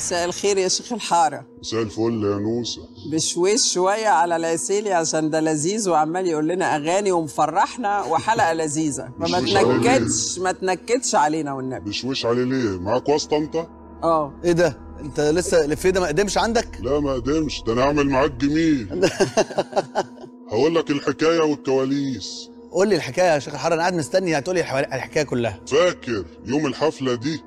مساء الخير يا شيخ الحارة مساء الفل يا نوسة بشويش شوية على العسيلي عشان ده لذيذ وعمال يقول لنا أغاني ومفرحنا وحلقة لذيذة فما بشويش عليه ليه؟ تنكدش ما تنكدش علينا والنبي بشويش عليه ليه معاك واسطة انت اه ايه ده انت لسه الافيه ده ما قدمش عندك لا ما قدمش ده انا هعمل معاك جميل هقول لك الحكاية والكواليس قول لي الحكايه يا شيخ الحر انا قاعد مستني هتقول لي الحوا- الحكايه كلها فاكر يوم الحفلة دي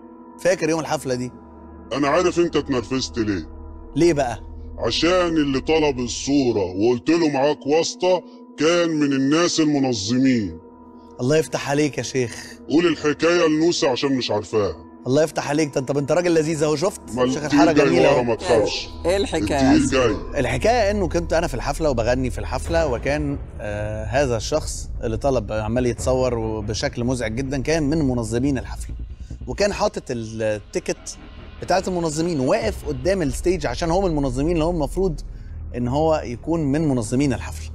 فاكر يوم الحفله دي انا عارف انت اتنرفزت ليه ليه بقى عشان اللي طلب الصورة وقلت له معاك واسطة كان من الناس المنظمين الله يفتح عليك يا شيخ قول الحكاية لنوسة عشان مش عارفاها الله يفتح عليك ده انت انت راجل لذيذ اهو شفت ما شيخ التقيل الحاره جاي جميل ورا اهو ما تخافش ايه الحكاية التقيل جاي الحكايه انه كنت انا في الحفله وبغني في الحفله وكان آه هذا الشخص اللي طلب عمال يتصور بشكل مزعج جدا كان من منظمين الحفله وكان حاطط التيكت بتاعت المنظمين وواقف قدام الستيج عشان هو من المنظمين اللي هو المفروض ان هو يكون من منظمين الحفله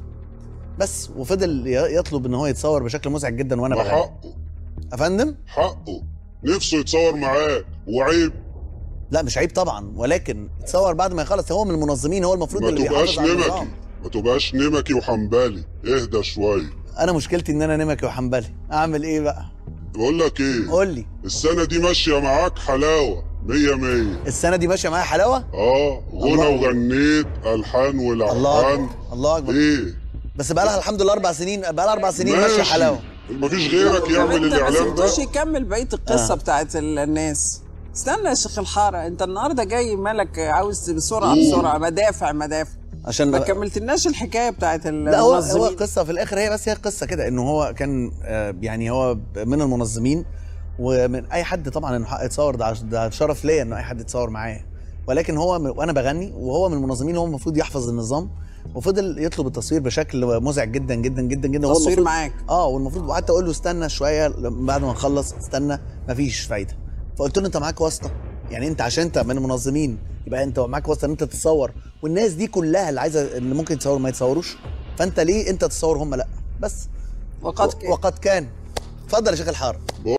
بس وفضل ي- يطلب ان هو يتصور بشكل مزعج جدا وانا ما بغني حقه افندم حقه نفسه يتصور معاك وعيب لا مش عيب طبعا ولكن يتصور بعد ما يخلص هو من المنظمين هو المفروض ما اللي تبقاش بيحافظ على نمكي النظام ما تبقاش نمكي وحنبالي اهدى شوية انا مشكلتي ان انا نمكي وحنبلي اعمل ايه بقى بقول لك ايه قول لي السنة دي ماشية معاك حلاوة مية مية السنه دي ماشيه معايا حلاوه اه غنى الله. وغنيت ألحان الله ولحان اكبر الله اكبر ايه بس بقى لها الحمد لله اربع سنين بقى لها اربع سنين ماشيه ماشي. حلاوه مفيش غيرك طب يعمل انت ما الإعلان ده سبتوش يكمل بقية القصة آه. بتاعت ال- الناس استنى يا شيخ الحارة انت النهاردة جاي مالك عاوز بسرعة قول. بسرعة مدافع مدافع عشان ما كملتلناش الحكاية بتاعت لا هو هو المنظمين قصه في الاخر هي بس هي قصه كده انه هو كان آه، يعني هو من المنظمين ومن اي حد طبعا انه حق يتصور ده عش- ده شرف ليا انه اي حد يتصور معايا ولكن هو م- وانا بغني وهو من المنظمين هو المفروض يحفظ النظام وفضل يطلب التصوير بشكل مزعج جدا جدا جدا جدا وهو تصوير المفروض- معاك اه والمفروض وقعدت اقول له استنى شويه لما- بعد ما نخلص استنى مفيش فايده فقلت له انت معاك واسطه يعني انت عشان انت من المنظمين يبقى انت معاك واسطه ان انت تتصور والناس دي كلها اللي عايزه اللي ممكن يتصور ما يتصوروش فانت ليه انت تتصور هم لا بس وقد كان وقد كان اتفضل يا شيخ الحاره